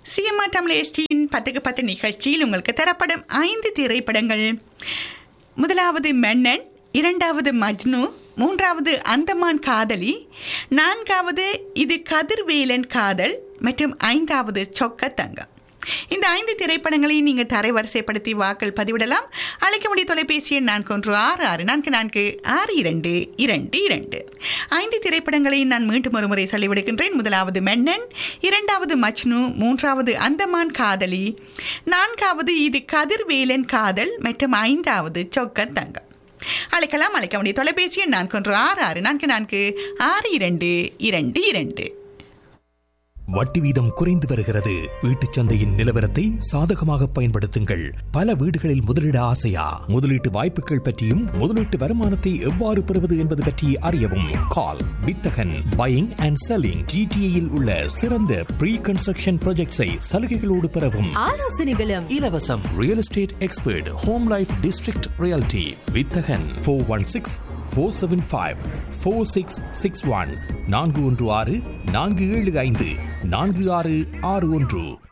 CMR Tamil எஸ்டியின் பத்துக்கு பத்து நிகழ்ச்சியில் உங்களுக்கு தரப்படும் ஐந்து திரைப்படங்கள் முதலாவது மன்னன் இரண்டாவது மஜ்னு மூன்றாவது அந்தமான் காதலி நான்காவது இது கதிர்வேலன் காதல் மற்றும் ஐந்தாவது சொக்க தங்கம் இந்த ஐந்து திரைப்படங்களையும் நீங்கள் தரைவரிசைப்படுத்தி வாக்கள் பதிவிடலாம் அழைக்க முடிய தொலைபேசி எண் நான்கு ஒன்று ஆறு ஆறு நான்கு நான்கு ஆறு இரண்டு இரண்டு இரண்டு ஐந்து திரைப்படங்களையும் நான் மீண்டும் ஒரு முறை சொல்லிவிடுகின்றேன் முதலாவது மென்னன் இரண்டாவது மச்னு மூன்றாவது அந்தமான் காதலி நான்காவது இது கதிர்வேலன் காதல் மற்றும் ஐந்தாவது சொக்க தங்கம் அழைக்கலாம் அழைக்க வேண்டிய தொலைபேசி எண் நான்கு ஒன்று ஆறு ஆறு நான்கு நான்கு ஆறு இரண்டு இரண்டு இரண்டு வட்டி வீதம் குறைந்து வருகிறது வீட்டுச் சந்தையின் நிலவரத்தை சாதகமாக பயன்படுத்துங்கள் பல வீடுகளில் முதலீட ஆசையா முதலீட்டு வாய்ப்புகள் பற்றியும் முதலீட்டு வருமானத்தை எவ்வாறு பெறுவது என்பது பற்றி அறியவும் கால் வித்தகன் பையிங் அண்ட் செல்லிங் ஜிடிஏயில் உள்ள சிறந்த ப்ரீ கன்ஸ்ட்ரக்ஷன் ப்ராஜெக்ட்ஸை சலுகைகளோடு பெறவும் ஆலோசனைகளும் இலவசம் real estate expert home life district realty வித்தகன் four one six four seven five four six six one நான்கு ஒன்று ஆறு நான்கு ஏழு ஐந்து நான்கு ஆறு ஆறு ஒன்று